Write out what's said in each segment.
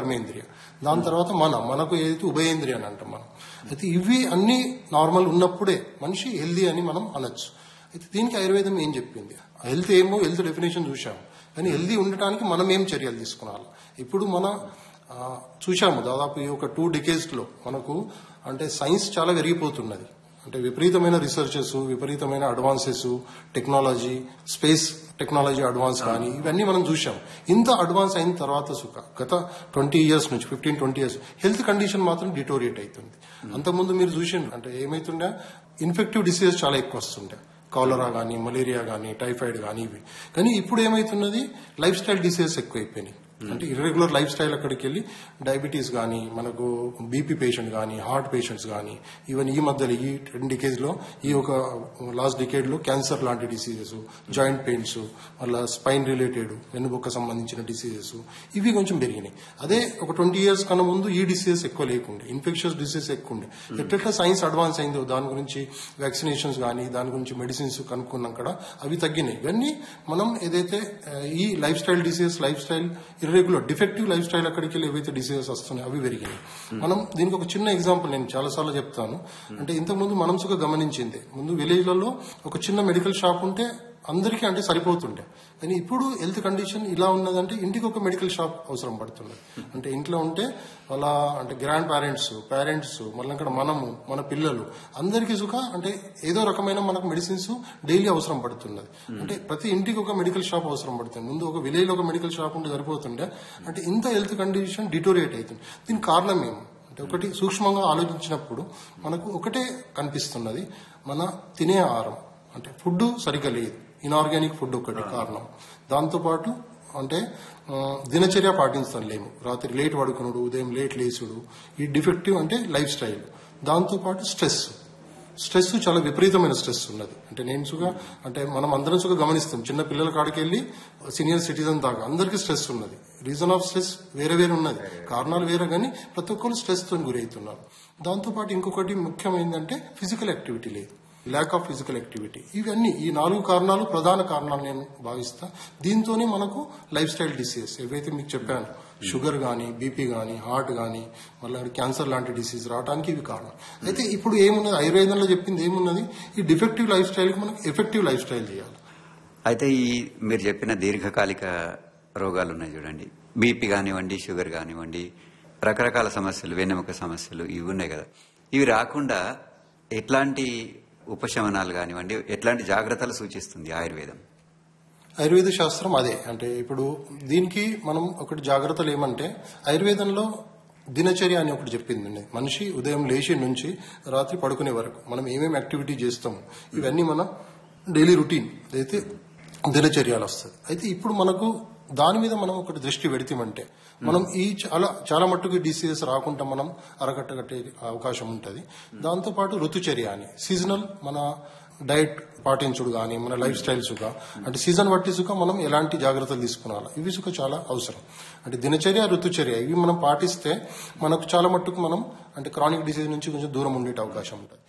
కర్మేంద్రియ దాని తర్వాత మన మనకు ఏదైతే ఉభయేంద్రియ అని అంటాం మనం అయితే ఇవి అన్ని నార్మల్ ఉన్నప్పుడే మనిషి హెల్దీ అని మనం అనొచ్చు అయితే దీనికి ఆయుర్వేదం ఏం చెప్పింది హెల్త్ ఏమో హెల్త్ డెఫినేషన్ చూసాము కానీ హెల్దీ ఉండటానికి మనం ఏం చర్యలు తీసుకురావాలి ఇప్పుడు మన ఆ, చూశాము దాదాపు ఈ ఒక టూ డికేడ్స్ లో మనకు అంటే సైన్స్ చాలా పెరిగిపోతున్నది అంటే విపరీతమైన రీసెర్చెస్ విపరీతమైన advances technology space technology advance కానీ ఇవన్నీ మనం చూసాం ఇంత అడ్వాన్స్ అయిన తర్వాత సుఖ గత ట్వంటీ ఇయర్స్ నుంచి fifteen twenty years health condition మాత్రం డిటోరియేట్ అవుతుంది అంతకుముందు మీరు చూసిండ్రు అంటే ఏమైతుండే ఇన్ఫెక్టివ్ డిసీజెస్ చాలా ఎక్కువ వస్తుండే కాలరా కానీ మలేరియా కానీ టైఫాయిడ్ కానీ ఇవి కానీ ఇప్పుడు ఏమైతున్నది లైఫ్ స్టైల్ డిసీజెస్ ఎక్కువైపోయినాయి అంటే ఇర్రెగ్యులర్ లైఫ్ స్టైల్ అక్కడికి వెళ్ళి డయాబెటీస్ కానీ మనకు బీపీ పేషెంట్ కానీ హార్ట్ పేషెంట్స్ కానీ ఈవెన్ ఈ మధ్యలో ఈ టెన్ డికేజ్ లో ఈ ఒక లాస్ట్ డికేడ్ లో క్యాన్సర్ లాంటి డిసీజెస్ జాయింట్ పెయిన్స్ మళ్ళీ స్పైన్ రిలేటెడ్ వెన్నుబొక్క సంబంధించిన డిసీజెస్ ఇవి కొంచెం పెరిగినాయి అదే ఒక ట్వంటీ ఇయర్స్ కన్నా ముందు ఈ డిసీజెస్ ఎక్కువ లేకుండే ఇన్ఫెక్షన్స్ డిసీజెస్ ఎక్కువ ఉండే ఎట్లెట్లా సైన్స్ అడ్వాన్స్ అయిందో దాని గురించి వ్యాక్సినేషన్స్ కానీ దాని గురించి మెడిసిన్స్ కనుక్కున్నాం కూడా అవి తగ్గినాయి ఇవన్నీ మనం ఏదైతే ఆ, ఈ life style diseases life style irregular defective life style అక్కడికి వెళ్ళి ఏవైతే డిసీజెస్ వస్తున్నాయి అవి పెరిగినాయి మనం దీనికి ఒక చిన్న ఎగ్జాంపుల్ నేను చాలా సార్లు చెప్తాను అంటే ఇంతకుముందు మనం సుఖ గమనించింది ముందు విలేజ్లలో ఒక చిన్న మెడికల్ షాప్ ఉంటే అందరికీ అంటే సరిపోతుండే కానీ ఇప్పుడు హెల్త్ కండిషన్ ఇలా ఉన్నదంటే ఇంటికి ఒక మెడికల్ షాప్ అవసరం పడుతుంది అంటే ఇంట్లో ఉంటే వాళ్ళ అంటే గ్రాండ్ పేరెంట్స్ పేరెంట్స్ మళ్ళీ ఇక్కడ మనము మన పిల్లలు అందరికీ సుఖ అంటే ఏదో రకమైన మనకు మెడిసిన్స్ డైలీ అవసరం పడుతున్నది అంటే ప్రతి ఇంటికి ఒక మెడికల్ షాప్ అవసరం పడుతుంది ముందు ఒక విలేజ్ లో ఒక మెడికల్ షాప్ ఉంటే సరిపోతుండే అంటే ఇంత హెల్త్ కండిషన్ డిటోరియేట్ అవుతుంది దీనికి కారణం ఏమో అంటే ఒకటి సూక్ష్మంగా ఆలోచించినప్పుడు మనకు ఒకటే కనిపిస్తున్నది మన తినే ఆహారం అంటే ఫుడ్ సరిగ్గా లేదు ఇన్ఆర్గానిక్ ఫుడ్ ఒకటి కారణం దాంతోపాటు అంటే ఆ, దినచర్య పాటించలేము రాత్రి లేట్ పడుకునుడు ఉదయం లేట్ లేచుడు ఈ డిఫెక్టివ్ అంటే లైఫ్ స్టైల్ దాంతోపాటు స్ట్రెస్ స్ట్రెస్ చాలా విపరీతమైన స్ట్రెస్ ఉన్నది అంటే నేను సుగా అంటే మనం అందరం సుగా గమనిస్తాం చిన్న పిల్లల కాడికి వెళ్ళి సీనియర్ సిటిజన్ దాకా అందరికీ స్ట్రెస్ ఉన్నది రీజన్ ఆఫ్ స్ట్రెస్ వేరే వేరే ఉన్నది కారణాలు వేరే కానీ ప్రతి ఒక్కరు స్ట్రెస్ తో గురవుతున్నారు దాంతోపాటు ఇంకొకటి ముఖ్యమైనదంటే ఫిజికల్ యాక్టివిటీ లేదు ల్యాక్ ఆఫ్ ఫిజికల్ యాక్టివిటీ ఇవన్నీ ఈ నాలుగు కారణాలు ప్రధాన కారణాలు నేను భావిస్తా దీంతోనే మనకు లైఫ్ స్టైల్ డిసీజెస్ ఏవైతే మీకు చెప్పాను షుగర్ కానీ బీపీ కానీ హార్ట్ కానీ మళ్ళీ క్యాన్సర్ లాంటి డిసీజ్ రావడానికి ఇవి కారణం అయితే ఇప్పుడు ఏమున్నది ఆయుర్వేదంలో చెప్పింది ఏమున్నది ఈ డిఫెక్టివ్ లైఫ్ స్టైల్కి మనం ఎఫెక్టివ్ లైఫ్ స్టైల్ చేయాలి అయితే ఈ మీరు చెప్పిన దీర్ఘకాలిక రోగాలు ఉన్నాయి చూడండి బీపీ కానివ్వండి షుగర్ కానివ్వండి రకరకాల సమస్యలు వెన్నెముక సమస్యలు ఇవి ఉన్నాయి కదా ఇవి రాకుండా ఎట్లాంటి ఉపశమనాలు కానివ్వండి ఎట్లాంటి జాగ్రత్తలు సూచిస్తుంది ఆయుర్వేదం ఆయుర్వేద శాస్త్రం అదే అంటే ఇప్పుడు దీనికి మనం ఒకటి జాగ్రత్తలు ఏమంటే ఆయుర్వేదంలో దినచర్య అని ఒకటి చెప్పిందండి మనిషి ఉదయం లేచి నుంచి రాత్రి పడుకునే వరకు మనం ఏమేమి యాక్టివిటీ చేస్తాము ఇవన్నీ మన డైలీ రొటీన్ అయితే దినచర్యలు వస్తుంది అయితే ఇప్పుడు మనకు దాని మీద మనం ఒకటి దృష్టి పెడితేమంటే మనం ఈ చాలా చాలా మట్టుకు డిసీజెస్ రాకుండా మనం అరగట్ట కట్టే అవకాశం ఉంటుంది దాంతోపాటు ఋతుచర్య అని సీజనల్ మన డైట్ పాటించుడు కానీ మన లైఫ్ స్టైల్ సుఖ అంటే సీజన్ బట్టి సుఖ మనం ఎలాంటి జాగ్రత్తలు తీసుకోవాలి ఇవి సుఖ చాలా అవసరం అంటే దినచర్య ఋతుచర్య ఇవి మనం పాటిస్తే మనకు చాలా మట్టుకు మనం అంటే క్రానిక్ డిసీజ్ నుంచి కొంచెం దూరం ఉండే అవకాశం ఉంటుంది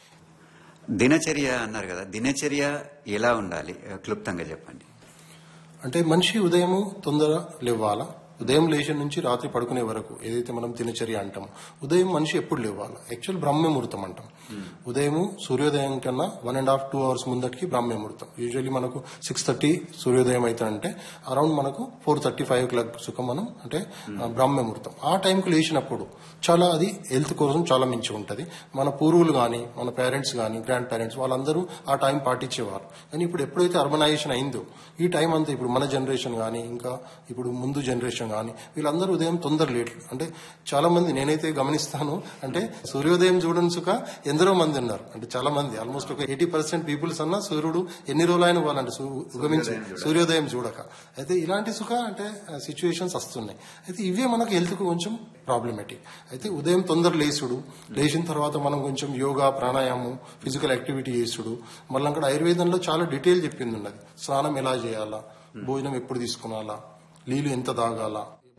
దినచర్య అన్నారు కదా దినచర్య ఎలా ఉండాలి క్లుప్తంగా చెప్పండి అంటే మనిషి ఉదయం తొందర లేవాలా ఉదయం లేచిన నుంచి రాత్రి పడుకునే వరకు ఏదైతే మనం దినచర్య అంటాం ఉదయం మనిషి ఎప్పుడు లేవాలి యాక్చువల్ బ్రహ్మముహూర్తం అంటాం ఉదయం సూర్యోదయం కన్నా one and half two hours ముందటికి బ్రహ్మముహూర్తం యూజువల్లీ మనకు సిక్స్ థర్టీ సూర్యోదయం అవుతుందంటే అరౌండ్ మనకు four thirty five o'clock సుఖం మనం అంటే ఆ, బ్రహ్మముహూర్తం ఆ టైంకి లేచినప్పుడు చాలా అది హెల్త్ కోసం చాలా మించి ఉంటుంది మన పూర్వులు కానీ మన పేరెంట్స్ కానీ గ్రాండ్ పేరెంట్స్ వాళ్ళందరూ ఆ టైం పాటించేవారు కానీ ఇప్పుడు ఎప్పుడైతే అర్బనైజేషన్ అయిందో ఈ టైం అంతా ఇప్పుడు మన జనరేషన్ కానీ ఇంకా ఇప్పుడు ముందు జనరేషన్ కానీ వీళ్ళందరూ ఉదయం తొందర లేట్ అంటే చాలా మంది నేనైతే గమనిస్తాను అంటే సూర్యోదయం చూడని సుఖ ఎందరో మంది ఉన్నారు అంటే చాలా మంది ఆల్మోస్ట్ ఒక ఎయిటీ పర్సెంట్ పీపుల్స్ అన్నా సూర్యుడు ఎన్ని రోజులైన వాళ్ళంటే సూ- ఉగమించి సూర్యోదయం చూడక అయితే ఇలాంటి సుఖ అంటే సిచ్యువేషన్స్ వస్తున్నాయి అయితే ఇవే మనకు హెల్త్ కు కొంచెం ప్రాబ్లమేటిక్ అయితే ఉదయం తొందర లేసుడు లేచిన తర్వాత మనం కొంచెం యోగా ప్రాణాయామం ఫిజికల్ యాక్టివిటీ చేసుడు మళ్ళీ అక్కడ ఆయుర్వేదంలో చాలా డీటెయిల్ చెప్పింది ఉన్నది స్నానం ఎలా చేయాలా భోజనం ఎప్పుడు తీసుకునాలా నీళ్లు ఎంత తాగాల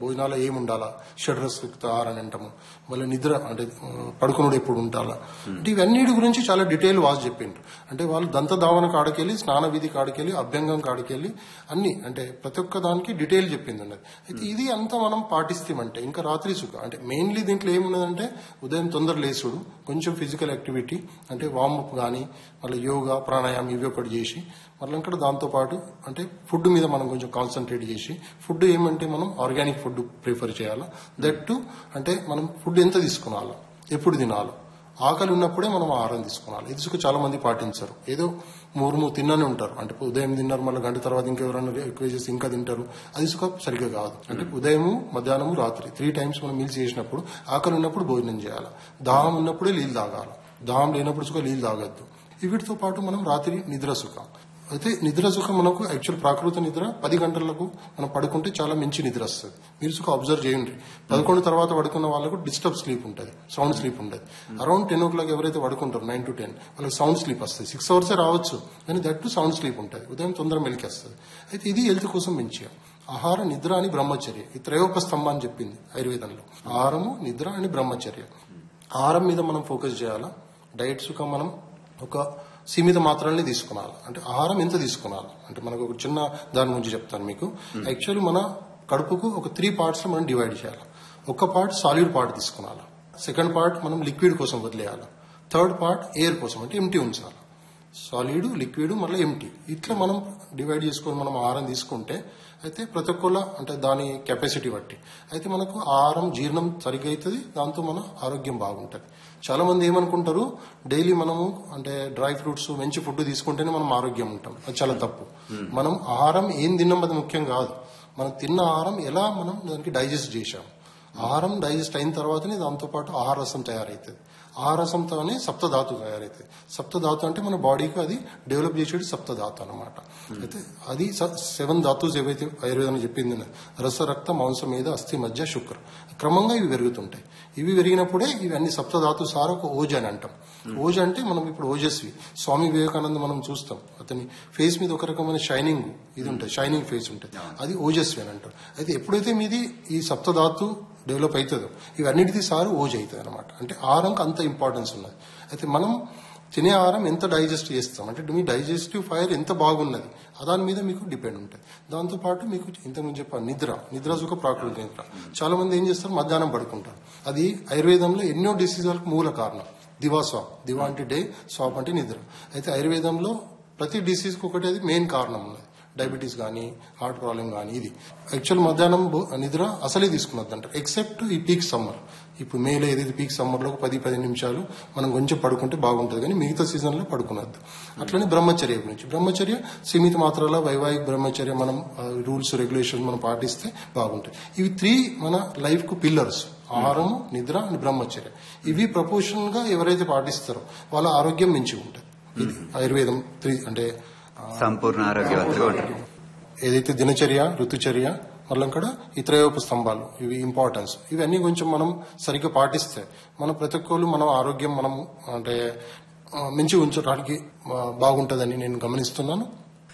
భోజనాలు ఏమి ఉండాలా షడ్రస్యుక్త ఆహారం అంటాము మళ్ళీ నిద్ర అంటే ఆ, పడుకునుడు ఎప్పుడు ఉండాలా అంటే ఇవన్నిటి గురించి చాలా డీటెయిల్ వాజ్ చెప్పిండ్రు అంటే వాళ్ళు దంత దావన కాడికెళ్ళి స్నాన విధి కాడికెళ్ళి అభ్యంగం కాడికెళ్ళి అన్ని అంటే ప్రతి ఒక్క దానికి డీటెయిల్ చెప్పింది ఉన్నది అయితే ఇది అంతా మనం పాటిస్తామంటే ఇంకా రాత్రి సుఖ అంటే మెయిన్లీ దీంట్లో ఏమున్నదంటే ఉదయం తొందర లేసుడు కొంచెం ఫిజికల్ యాక్టివిటీ అంటే వార్మప్ కానీ మళ్ళీ యోగా ప్రాణాయామం ఇవి ఒకటి చేసి మళ్ళీ ఇంకా దాంతోపాటు అంటే ఫుడ్ మీద మనం కొంచెం కాన్సన్ట్రేట్ చేసి ఫుడ్ ఏమంటే మనం ఆర్గానిక్ ఫుడ్ ప్రిఫర్ చేయాలా దట్ టు అంటే మనం ఫుడ్ ఎంత తీసుకోవాలా ఎప్పుడు తినాలి ఆకలి ఉన్నప్పుడే మనం ఆహారం తీసుకోవాలి ఇది సుఖ చాలా మంది పాటించరు ఏదో మూరుము తిన్ననే ఉంటారు అంటే ఉదయం తిన్నారు మళ్ళీ గంట తర్వాత ఇంకెవరైనా ఎక్కువ చేసి ఇంకా తింటారు అది సుఖ సరిగ్గా కాదు అంటే ఉదయము మధ్యాహ్నము రాత్రి త్రీ టైమ్స్ మనం మీల్స్ చేసినప్పుడు ఆకలి ఉన్నప్పుడు భోజనం చేయాలి దాహం ఉన్నప్పుడే నీళ్ళు తాగాలి దాహం లేనప్పుడు సుఖ నీళ్ళు తాగద్దు వీటితో పాటు మనం రాత్రి నిద్ర సుఖం అయితే నిద్ర సుఖం మనకు యాక్చువల్ ప్రాకృత నిద్ర పది గంటలకు మనం పడుకుంటే చాలా మంచి నిద్ర వస్తుంది మీరు సుఖం అబ్జర్వ్ చేయండి పదకొండు తర్వాత పడుకున్న వాళ్ళకు డిస్టర్బ్ స్లీప్ ఉంటుంది సౌండ్ స్లీప్ ఉంటుంది అరౌండ్ టెన్ ఓ క్లాక్ ఎవరైతే పడుకుంటారో నైన్ టు టెన్ వాళ్ళకి సౌండ్ స్లీప్ వస్తుంది సిక్స్ అవర్సే రావచ్చు కానీ దట్ టు సౌండ్ స్లీప్ ఉంటుంది ఉదయం తొందర మెలికేస్తుంది అయితే ఇది హెల్త్ కోసం మంచిగా ఆహార నిద్ర అని బ్రహ్మచర్య ఈ త్రయోప స్తంభం అని చెప్పింది ఆయుర్వేదంలో ఆహారము నిద్ర అని బ్రహ్మచర్య ఆహారం మీద మనం ఫోకస్ చేయాలా డైట్ సుఖం మనం ఒక సీమిత మాత్రల్ని తీసుకున్నాలి అంటే ఆహారం ఎంత తీసుకున్నాలి అంటే మనకు ఒక చిన్న దాని గురించి చెప్తాను మీకు యాక్చువల్లీ మన కడుపుకు ఒక త్రీ పార్ట్స్ మనం డివైడ్ చేయాలి ఒక పార్ట్ సాలిడ్ పార్ట్ తీసుకున్నాలి సెకండ్ పార్ట్ మనం లిక్విడ్ కోసం వదిలేయాలి థర్డ్ పార్ట్ ఎయిర్ కోసం అంటే ఎంటీ ఉంచాలి సాలిడ్ లిక్విడ్ మళ్ళీ ఎంటీ ఇట్లా మనం డివైడ్ చేసుకొని మనం ఆహారం తీసుకుంటే అయితే ప్రతి ఒక్కళ్ళ అంటే దాని కెపాసిటీ బట్టి అయితే మనకు ఆహారం జీర్ణం సరిగ్గా అవుతుంది దాంతో మన ఆరోగ్యం బాగుంటుంది చాలా మంది ఏమనుకుంటారు డైలీ మనము అంటే డ్రై ఫ్రూట్స్ మంచి ఫుడ్ తీసుకుంటేనే మనం ఆరోగ్యం ఉంటాం అది చాలా తప్పు మనం ఆహారం ఏం తిన్నాం అది ముఖ్యం కాదు మనం తిన్న ఆహారం ఎలా మనం దానికి డైజెస్ట్ చేశాం ఆహారం డైజెస్ట్ అయిన తర్వాతనే దాంతోపాటు ఆహారరసం తయారవుతుంది ఆహారసంతోనే సప్తధాతు తయారవుతుంది సప్తధాతు అంటే మన బాడీకి అది డెవలప్ చేసేది సప్తధాతు అనమాట అయితే అది సెవెన్ ధాతుస్ ఏవైతే ఆయుర్వేదం చెప్పింది రస రక్త మాంసం మీద అస్థి మధ్య శుక్ర క్రమంగా ఇవి పెరుగుతుంటాయి ఇవి పెరిగినప్పుడే ఇవి అన్ని సప్తధాతు సార ఒక ఓజ అని అంటాం ఓజ అంటే మనం ఇప్పుడు ఓజస్వి స్వామి వివేకానంద మనం చూస్తాం అతని ఫేస్ మీద ఒక రకమైన షైనింగ్ ఇది ఉంటుంది షైనింగ్ ఫేస్ ఉంటుంది అది ఓజస్వి అని అంటారు అయితే ఎప్పుడైతే మీది ఈ సప్తధాతు డెవలప్ అవుతుందో ఇవన్నిటిది సారు ఓజ్ అవుతుంది అనమాట అంటే ఆహారంకి అంత ఇంపార్టెన్స్ ఉన్నది అయితే మనం తినే ఆహారం ఎంత డైజెస్ట్ చేస్తాం అంటే మీ డైజెస్టివ్ ఫైర్ ఎంత బాగున్నది దాని మీద మీకు డిపెండ్ ఉంటుంది దాంతోపాటు మీకు ఇంతకుముందు చెప్పాను నిద్ర నిద్ర సుఖ ప్రాకృతి నిద్ర చాలా మంది ఏం చేస్తారు మధ్యాహ్నం పడుకుంటారు అది ఆయుర్వేదంలో ఎన్నో డిసీజులకు మూల కారణం దివా స్వాప్ దివా అంటే డే స్వాప్ అంటే నిద్ర అయితే ఆయుర్వేదంలో ప్రతి డిసీజ్కి ఒకటి అది మెయిన్ కారణం ఉన్నది డయాబెటీస్ కానీ హార్ట్ ప్రాబ్లం కానీ ఇది యాక్చువల్ మధ్యాహ్నం భో- నిద్ర అసలే తీసుకున్నది అంటారు ఎక్సెప్ట్ ఈ పీక్ సమ్మర్ ఇప్పుడు మేలో ఏదైతే పీక్ సమ్మర్లో ఒక పది పది నిమిషాలు మనం కొంచెం పడుకుంటే బాగుంటుంది కానీ మిగతా సీజన్లో పడుకున్నద్దు అట్లనే బ్రహ్మచర్య గురించి బ్రహ్మచర్య సీమిత మాత్రాల వైవాహిక బ్రహ్మచర్య మనం రూల్స్ రెగ్యులేషన్స్ మనం పాటిస్తే బాగుంటాయి ఇవి త్రీ మన లైఫ్ కు పిల్లర్స్ ఆహారము నిద్ర అండ్ బ్రహ్మచర్య ఇవి ప్రపోర్షనల్ గా ఎవరైతే పాటిస్తారో వాళ్ళ ఆరోగ్యం మంచిగా ఉంటుంది ఇది ఆయుర్వేదం త్రీ అంటే సంపూర్ణ ఆరోగ్యవంతుగా ఉంటారు ఏదైతే దినచర్య ఋతుచర్య మళ్ళీ ఇక్కడ ఇతరయోప స్తంభాలు ఇవి ఇంపార్టెన్స్ ఇవన్నీ కొంచెం మనం సరిగ్గా పాటిస్తే మన ప్రతి ఒక్కరు మనం ఆరోగ్యం మనం అంటే ఆ, మంచిగా ఉంచడానికి ఆ, బాగుంటుందని నేను గమనిస్తున్నాను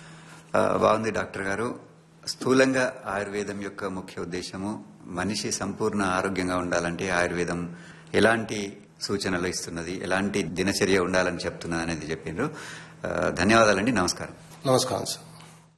ఆ, బాగుంది డాక్టర్ గారు స్థూలంగా ఆయుర్వేదం యొక్క ముఖ్య ఉద్దేశము మనిషి సంపూర్ణ ఆరోగ్యంగా ఉండాలంటే ఆయుర్వేదం ఎలాంటి సూచనలు ఇస్తున్నది ఎలాంటి దినచర్య ఉండాలని చెప్తున్నది అనేది చెప్పిండ్రు ఆ, ధన్యవాదాలండి నమస్కారం నమస్కారం సార్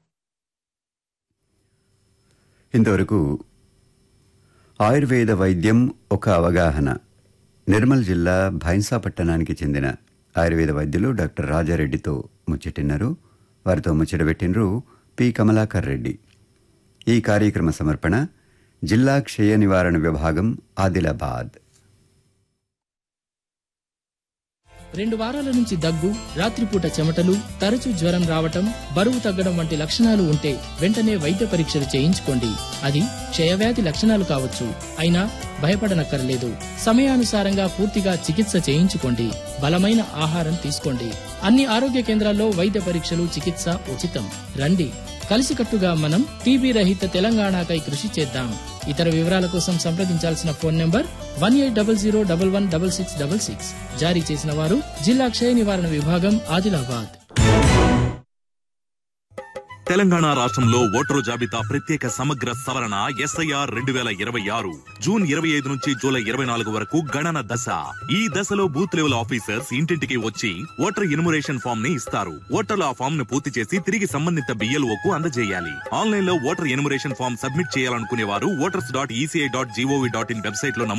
ఇంతవరకు ఆయుర్వేద వైద్యం ఒక అవగాహన నిర్మల్ జిల్లా భైన్సా పట్టణానికి చెందిన ఆయుర్వేద వైద్యులు డాక్టర్ రాజారెడ్డితో ముచ్చటిన్నారు వారితో ముచ్చటబెట్టినరు పి కమలాకర్ రెడ్డి ఈ కార్యక్రమ సమర్పణ జిల్లా క్షయ నివారణ విభాగం ఆదిలాబాద్ రెండు వారాల నుంచి దగ్గు రాత్రిపూట చెమటలు తరచూ జ్వరం రావటం బరువు తగ్గడం వంటి లక్షణాలు ఉంటే వెంటనే వైద్య పరీక్షలు చేయించుకోండి అది క్షయవ్యాధి లక్షణాలు కావచ్చు అయినా భయపడనక్కర్లేదు సమయానుసారంగా పూర్తిగా చికిత్స చేయించుకోండి బలమైన ఆహారం తీసుకోండి అన్ని ఆరోగ్య కేంద్రాల్లో వైద్య పరీక్షలు చికిత్స ఉచితం రండి కలిసికట్టుగా మనం టీబీ రహిత తెలంగాణకై కృషి చేద్దాం ఇతర వివరాల కోసం సంప్రదించాల్సిన phone number one eight double zero double one double six double six జారీ చేసిన వారు జిల్లా క్షయ నివారణ విభాగం ఆదిలాబాద్ తెలంగాణ రాష్ట్రంలో ఓటరు జాబితా ప్రత్యేక సమగ్ర సవరణ ఎస్ఐఆర్ రెండు వేల ఇరవై ఆరు జూన్ ఇరవై ఐదు నుంచి జూలై ఇరవై నాలుగు వరకు గణన దశ ఈ దశలో బూత్ లెవెల్ ఆఫీసర్స్ ఇంటింటికి వచ్చి ఓటర్ ఇనుమరేషన్ ఫామ్ ని ఇస్తారు ఓటర్లు ఆ ఫామ్ ను పూర్తి చేసి తిరిగి సంబంధిత బిఎల్ఓ కు అందజేయాలి ఆన్లైన్ లో ఓటర్ ఎనుమరేషన్ ఫామ్ సబ్మిట్ చేయాలనుకునే వారు voters dot ECI dot GOV dot in website లో